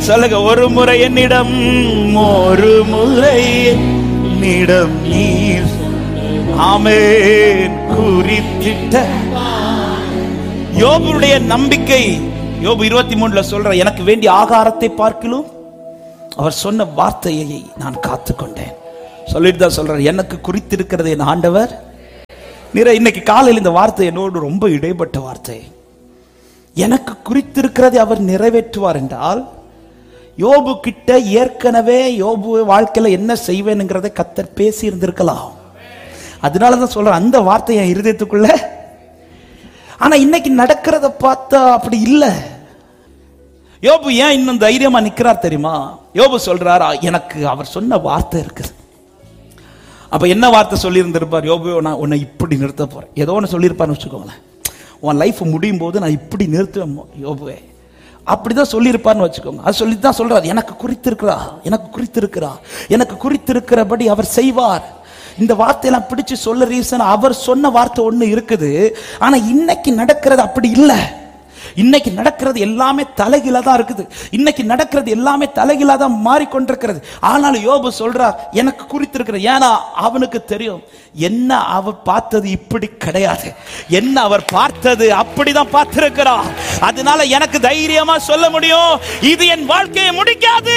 சொல்லுங்க ஒரு முறை என்னிடம் ஒரு முறை என்னிடம் நீர் ஆமென் குறித்திட்ட யோபுடைய நம்பிக்கை யோபு இருபத்தி மூணுல சொல்ற எனக்கு வேண்டிய ஆகாரத்தை பார்க்கலும் அவர் சொன்ன வார்த்தையை நான் காத்துக்கொண்டேன் சொல்லிட்டு தான் சொல்றார் எனக்கு குறித்திருக்கிறது என் ஆண்டவர் நிற இன்னைக்கு காலையில் இந்த வார்த்தை என்னோடு ரொம்ப இடைப்பட்ட வார்த்தை எனக்கு குறித்திருக்கிறதை அவர் நிறைவேற்றுவார் என்றால் யோபு கிட்ட ஏற்கனவே யோபு வாழ்க்கையில என்ன செய்வேனுங்கிறதை கத்தர் பேசி இருந்திருக்கலாம் அதனால தான் சொல்றேன் அந்த வார்த்தை என் இருதயத்துக்குள்ள ஆனா இன்னைக்கு நடக்கிறத பார்த்தா அப்படி இல்ல யோபு ஏன் இன்னும் தைரியமா நிக்கிறார் தெரியுமா யோபு சொல்றார் எனக்கு அவர் சொன்ன வார்த்தை இருக்குது அப்ப என்ன வார்த்தை சொல்லியிருந்திருப்பார் யோபு நான் உன்னை இப்படி நிறுத்த போறேன் ஏதோ ஒன்று சொல்லியிருப்பார்னு வச்சுக்கோங்களேன் உன் லைஃப் முடியும் போது நான் இப்படி நிறுத்துவேன் மோ- யோபுவே அப்படிதான் சொல்லியிருப்பார்னு வச்சுக்கோங்க அது சொல்லி தான் சொல்றாரு எனக்கு குறித்திருக்கிறா எனக்கு குறித்திருக்கிறா எனக்கு குறித்திருக்கிறபடி அவர் செய்வார் இந்த வார்த்தையெல்லாம் பிடிச்சு சொல்ல ரீசன் அவர் சொன்ன வார்த்தை ஒண்ணு இருக்குது ஆனா இன்னைக்கு நடக்கிறது அப்படி இல்லை இன்னைக்கு நடக்கிறது எல்லாமே தலைகீழா தான் இருக்குது இன்னைக்கு நடக்கிறது எல்லாமே தலைகீழா தான் மாறிக்கொண்டிருக்கிறது ஆனாலும் யோபு சொல்றார் எனக்கு குறித்திருக்கிற ஏன்னா அவனுக்கு தெரியும் என்ன அவர் பார்த்தது இப்படி கிடையாது என்ன அவர் பார்த்தது அப்படிதான் பார்த்திருக்கிறார் அதனால எனக்கு தைரியமா சொல்ல முடியும் இது என் வாழ்க்கையை முடிக்காது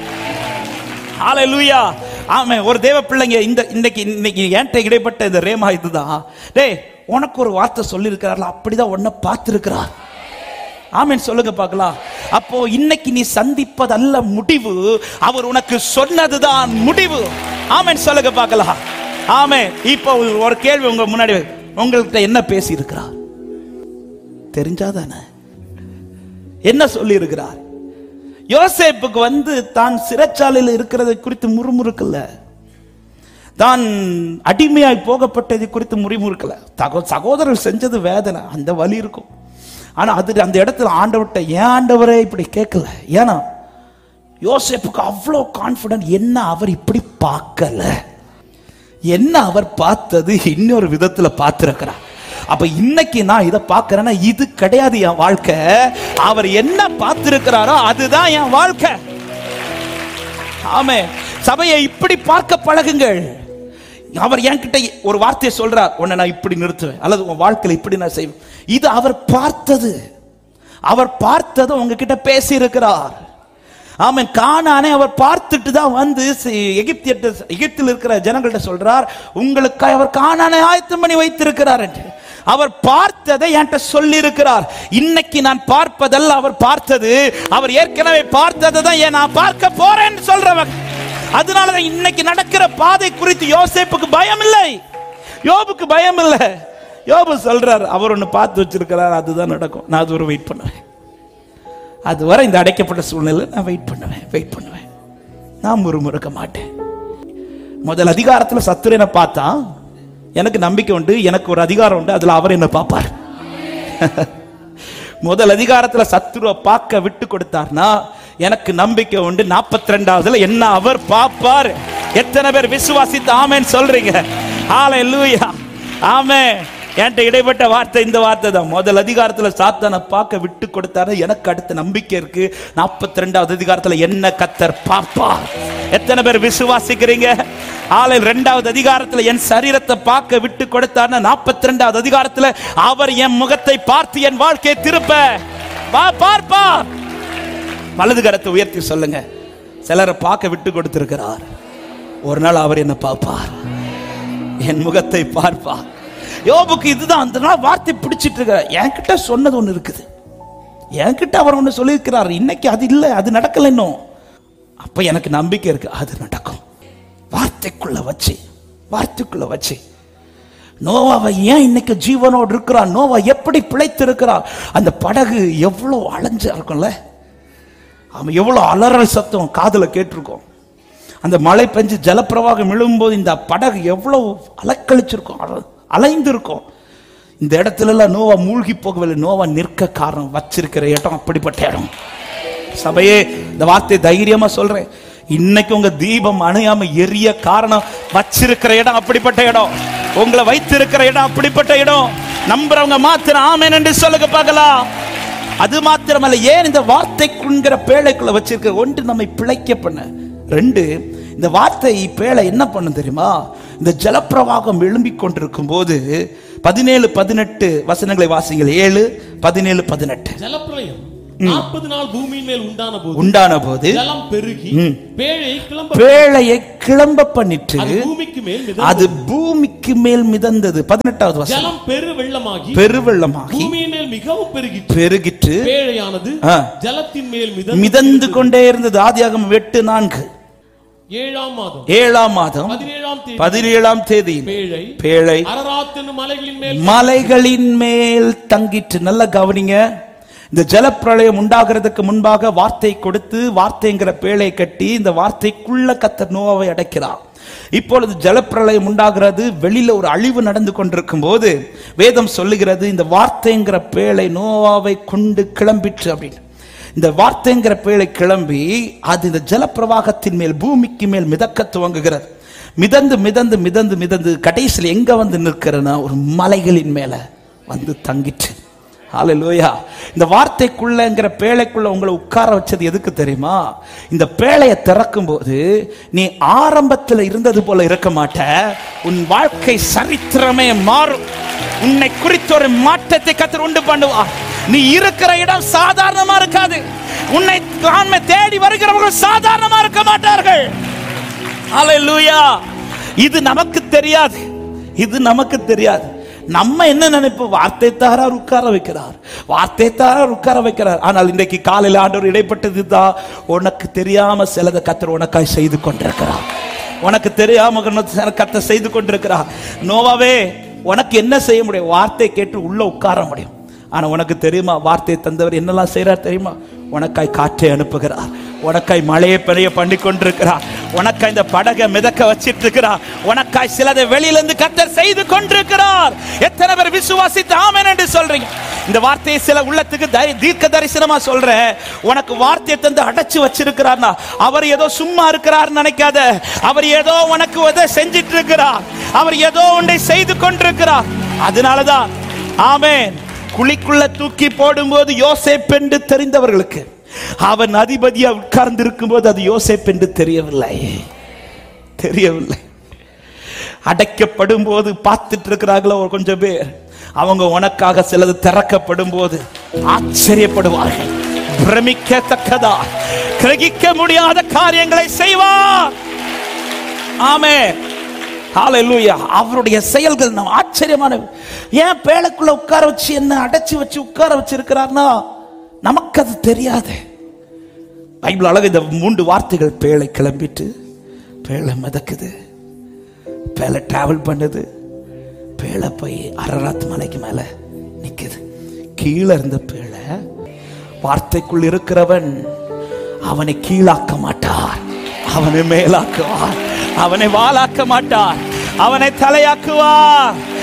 ஹalleluya ஆமே ஒரு தேவ பிள்ளைங்க இந்த இன்னைக்கு இன்னைக்கு என்கிட்ட இடைப்பட்ட இந்த ரேமா இதுதான் டேய் உனக்கு ஒரு வார்த்தை சொல்லியிருக்கிறார்ல அப்படிதான் உன்னை பார்த்திருக்கிறார் ஆமென் சொல்லுங்க பார்க்கலாம் அப்போ இன்னைக்கு நீ சந்திப்பதல்ல முடிவு அவர் உனக்கு சொன்னதுதான் முடிவு ஆமென் சொல்லுங்க பார்க்கலாம் ஆமென் இப்போ ஒரு கேள்வி உங்க முன்னாடி வை. உங்கள்கிட்ட என்ன பேசி இருக்கிறார் தெரிஞ்சாதானே என்ன சொல்லி இருக்கிறார் யோசேப்புக்கு வந்து தான் சிறைச்சாலையில் இருக்கிறதை குறித்து முறுமுறுக்கல தான் அடிமையாய் போகப்பட்டதை குறித்து முறிமுறுக்கல தகோ சகோதரர் செஞ்சது வேதனை அந்த வலி இருக்கும் ஆனா அது அந்த இடத்துல ஆண்டவர்கிட்ட ஏன் ஆண்டவரே இப்படி கேட்கல ஏன்னா யோசேப்புக்கு அவ்வளோ கான்ஃபிடன்ட் என்ன அவர் இப்படி பார்க்கல என்ன அவர் பார்த்தது இன்னொரு விதத்துல பார்த்திருக்கிறார் அப்ப இன்னைக்கு நான் இதை பார்க்கிறேன்னா இது கிடையாது என் வாழ்க்கை அவர் என்ன பார்த்திருக்கிறாரோ அதுதான் என் வாழ்க்கை ஆமே சபையை இப்படி பார்க்க பழகுங்கள் அவர் என்கிட்ட ஒரு வார்த்தையை சொல்றார் உன்னை நான் இப்படி நிறுத்துவேன் அல்லது உன் வாழ்க்கையில இப்படி நான் செய்வேன் இது அவர் பார்த்தது அவர் பார்த்தது உங்ககிட்ட பேசி இருக்கிறார் ஆமென் கானானே அவர் பார்த்துட்டு தான் வந்து சி- எகிப்தியர்ட்ட எகிப்தில் இருக்கிற ஜனங்கள்ட்ட சொல்றார் உங்களுக்கு அவர் கானானை ஆயத்தம் பண்ணி வைத்திருக்கிறார் என்று அவர் பார்த்ததை என்கிட்ட சொல்லி இருக்கிறார் இன்னைக்கு நான் பார்ப்பதல்ல அவர் பார்த்தது அவர் ஏற்கனவே பார்த்ததை தான் ஏன் நான் பார்க்க போறேன்னு சொல்றவன் அதனாலதான் இன்னைக்கு நடக்கிற பாதை குறித்து யோசேப்புக்கு பயம் இல்லை யோபுக்கு பயம் இல்லை யோபு சொல்றார் அவர் ஒன்று பார்த்து வச்சிருக்கிறார் அதுதான் நடக்கும் நான் அது ஒரு வெயிட் பண்ணுவேன் அதுவரை இந்த அடைக்கப்பட்ட சூழ்நிலை நான் வெயிட் பண்ணுவேன் வெயிட் பண்ணுவேன் நான் முறுமுறுக்க மாட்டேன் முதல் அதிகாரத்துல சத்துரனை பார்த்தா எனக்கு நம்பிக்கை உண்டு எனக்கு ஒரு அதிகாரம் உண்டு அதுல அவர் என்ன பார்ப்பார் முதல் அதிகாரத்துல சத்துருவை பார்க்க விட்டு கொடுத்தார்னா எனக்கு நம்பிக்கை உண்டு நாற்பத்தி ரெண்டாவதுல என்ன அவர் பார்ப்பார் எத்தனை பேர் விசுவாசித்து ஆமேன்னு சொல்றீங்க ஆலை லூயா ஆமே என்கிட்ட இடைப்பட்ட வார்த்தை இந்த வார்த்தை தான் முதல் அதிகாரத்துல சாத்தானை பார்க்க விட்டு கொடுத்தாரு எனக்கு அடுத்த நம்பிக்கை இருக்கு நாற்பத்தி ரெண்டாவது அதிகாரத்துல என்ன கத்தர் பார்ப்பார் எத்தனை பேர் விசுவாசிக்கிறீங்க ஆலை ரெண்டாவது அதிகாரத்துல என் சரீரத்தை பார்க்க விட்டு கொடுத்தாருன்னா நாற்பத்தி ரெண்டாவது அதிகாரத்துல அவர் என் முகத்தை பார்த்து என் வாழ்க்கையை திருப்ப வா பார்ப்பா வலது கரத்தை உயர்த்தி சொல்லுங்க சிலரை பார்க்க விட்டு கொடுத்திருக்கிறார் ஒரு நாள் அவர் என்ன பார்ப்பார் என் முகத்தை பார்ப்பார் யோபுக்கு இதுதான் அந்த நாள் வார்த்தை பிடிச்சிட்டு இருக்க என்கிட்ட சொன்னது ஒண்ணு இருக்குது என்கிட்ட அவர் ஒண்ணு சொல்லியிருக்கிறார் இன்னைக்கு அது இல்லை அது நடக்கல இன்னும் அப்ப எனக்கு நம்பிக்கை இருக்கு அது நடக்கும் வார்த்தைக்குள்ள வச்சு வார்த்தைக்குள்ள வச்சு நோவாவை ஏன் இன்னைக்கு ஜீவனோடு இருக்கிறான் நோவா எப்படி பிழைத்து இருக்கிறான் அந்த படகு எவ்வளவு அலைஞ்சா இருக்கும்ல அவன் எவ்வளவு அலறல் சத்தம் காதுல கேட்டிருக்கோம் அந்த மழை பெஞ்சு ஜலப்பிரவாகம் விழும்போது இந்த படகு எவ்வளவு அலக்களிச்சிருக்கும் அல- அலைந்திருக்கும் இந்த இடத்துல எல்லாம் நோவா மூழ்கி போகவில்லை நோவா நிற்க காரணம் வச்சிருக்கிற இடம் அப்படிப்பட்ட இடம் சபையே இந்த வார்த்தை தைரியமா சொல்றேன் இன்னைக்கு உங்க தீபம் அணையாம எரிய காரணம் வச்சிருக்கிற இடம் அப்படிப்பட்ட இடம் உங்களை வைத்திருக்கிற இடம் அப்படிப்பட்ட இடம் நம்புறவங்க மாத்திர ஆமேன் என்று சொல்லுங்க பார்க்கலாம் அது மாத்திரமல்ல ஏன் இந்த வார்த்தைக்குங்கிற பேழைக்குள்ள வச்சிருக்க ஒன்று நம்மை பிழைக்க பண்ண ரெண்டு இந்த வார்த்தை பேழை என்ன பண்ணும் தெரியுமா இந்த ஜலப்பிரவாகம் எழும்பிக் கொண்டிருக்கும் போது பதினேழு பதினெட்டு வசனங்களை வாசிங்கள் ஏழு பதினேழு பதினெட்டு ஜலப்பிரளயம் நாற்பது நாள் பூமியின் மேல் உண்டான போது உண்டான போது ஜலம் பெருகி பேழை கிளம்ப பேழையை கிளம்ப பண்ணிட்டு அது பூமிக்கு மேல் மிதந்தது. அது பூமிக்கு மேல் மிதந்தது பதினெட்டாவது வசனம் ஜலம் பெரு வெள்ளமாகி பெருவெள்ளமாகி பூமியின் மேல் மிகவும் பெருகிற்று பெருகிட்டு பேழையானது ஆ. ஜலத்தின் மேல் மிதந்து மிதந்து கொண்டே இருந்தது ஆதியாகமம் எட்டு நான்கு ஏழாம் மாதம் ஏழாம் மாதம் பதினேழாம் தேதி பதினேழாம் தேதி பேழை பேழை அரராத் என்னும் மலைகளின் மேல் மலைகளின் மேல் தங்கிட்டு நல்ல கவனிங்க இந்த ஜலப்பிரளயம் உண்டாகிறதுக்கு முன்பாக வார்த்தை கொடுத்து வார்த்தைங்கிற பேழை கட்டி இந்த வார்த்தைக்குள்ள கத்தர் நோவாவை அடைக்கிறார் இப்பொழுது ஜலப்பிரளயம் உண்டாகிறது வெளியில ஒரு அழிவு நடந்து கொண்டிருக்கும் போது வேதம் சொல்லுகிறது இந்த வார்த்தைங்கிற பேழை நோவாவை கொண்டு கிளம்பிற்று அப்படின்னு இந்த வார்த்தைங்கிற பேழை கிளம்பி அது இந்த ஜலப்பிரவாகத்தின் மேல் பூமிக்கு மேல் மிதக்க துவங்குகிறது மிதந்து மிதந்து மிதந்து மிதந்து கடைசியில் எங்க வந்து நிற்கிறனா ஒரு மலைகளின் மேல வந்து தங்கிட்டு ஹalleluya இந்த வார்த்தைக்குள்ளங்கிற பேழைக்குள்ள உங்களை உட்கார வச்சது எதுக்கு தெரியுமா இந்த பேழையை திறக்கும் போது நீ ஆரம்பத்தில் இருந்தது போல இருக்க மாட்ட உன் வாழ்க்கை சரித்திரமே மாறும் உன்னை குறித்த ஒரு மாற்றத்தை கத்தர் உண்டு பண்ணுவார் நீ இருக்கிற இடம் சாதாரணமா இருக்காது உன்னை காண்மை தேடி வருகிறவர்கள் சாதாரணமா இருக்க மாட்டார்கள் ஹalleluya இது நமக்கு தெரியாது இது நமக்கு தெரியாது நம்ம என்ன நினைப்போம் வார்த்தை தாரார் உட்கார வைக்கிறார் வார்த்தை தாரார் உட்கார வைக்கிறார் ஆனால் இன்றைக்கு காலையில் ஆண்டவர் இடைப்பட்டது தான் உனக்கு தெரியாம சிலதை கத்தர் உனக்காய் செய்து கொண்டிருக்கிறார் உனக்கு தெரியாம கத்த செய்து கொண்டிருக்கிறார் நோவாவே உனக்கு என்ன செய்ய முடியும் வார்த்தை கேட்டு உள்ள உட்கார முடியும் ஆனா உனக்கு தெரியுமா வார்த்தையை தந்தவர் என்னெல்லாம் செய்றார் தெரியுமா உனக்காய் காற்றை அனுப்புகிறார் உனக்காய் மழையை பெரிய பண்ணி கொண்டிருக்கிறார் உனக்காய் இந்த படகை மிதக்க வச்சிட்டு இருக்கிறார் உனக்காய் சிலதை வெளியிலிருந்து கத்தர் செய்து கொண்டிருக்கிறார் எத்தனை பேர் விசுவாசித்து ஆமென் என்று சொல்றீங்க இந்த வார்த்தையை சில உள்ளத்துக்கு தை- தீர்க்க தரிசனமா சொல்றேன் உனக்கு வார்த்தையை தந்து அடைச்சு வச்சிருக்கிறார்னா அவர் ஏதோ சும்மா இருக்கிறார் நினைக்காத அவர் ஏதோ உனக்கு ஏதோ செஞ்சிட்டு இருக்கிறார் அவர் ஏதோ ஒன்றை செய்து கொண்டிருக்கிறார் அதனாலதான் ஆமென் குழிக்குள்ள தூக்கி போடும்போது யோசேப் என்று தெரிந்தவர்களுக்கு அவன் அதிபதியா உட்கார்ந்து இருக்கும்போது அது யோசேப் என்று தெரியவில்லை தெரியவில்லை அடைக்கப்படும் போது பார்த்துட்டு இருக்கிறாங்களோ ஒரு கொஞ்சம் பேர் அவங்க உனக்காக சிலது திறக்கப்படும் போது ஆச்சரியப்படுவார்கள் பிரமிக்கத்தக்கதா கிரகிக்க முடியாத காரியங்களை செய்வார் ஆமே ஹalleluya அவருடைய செயல்கள் நம்ம ஆச்சரியமான ஏன் பேழைக்குள்ள உட்கார வச்சு என்ன அடைச்சு வச்சு உட்கார வச்சிருக்கிறார்னா நமக்கு அது தெரியாது பைபிள் அழகு இந்த மூன்று வார்த்தைகள் பேழை கிளம்பிட்டு பேழை மிதக்குது பேழை டிராவல் பண்ணுது பேழை போய் அரராத் மலைக்கு மேல நிக்குது கீழே இருந்த பேழை வார்த்தைக்குள் இருக்கிறவன் அவனை கீழாக்க மாட்டார் அவனை மேலாக்குவார் அவனை வாளாக்க மாட்டார் அவனை தலையாக்குவார்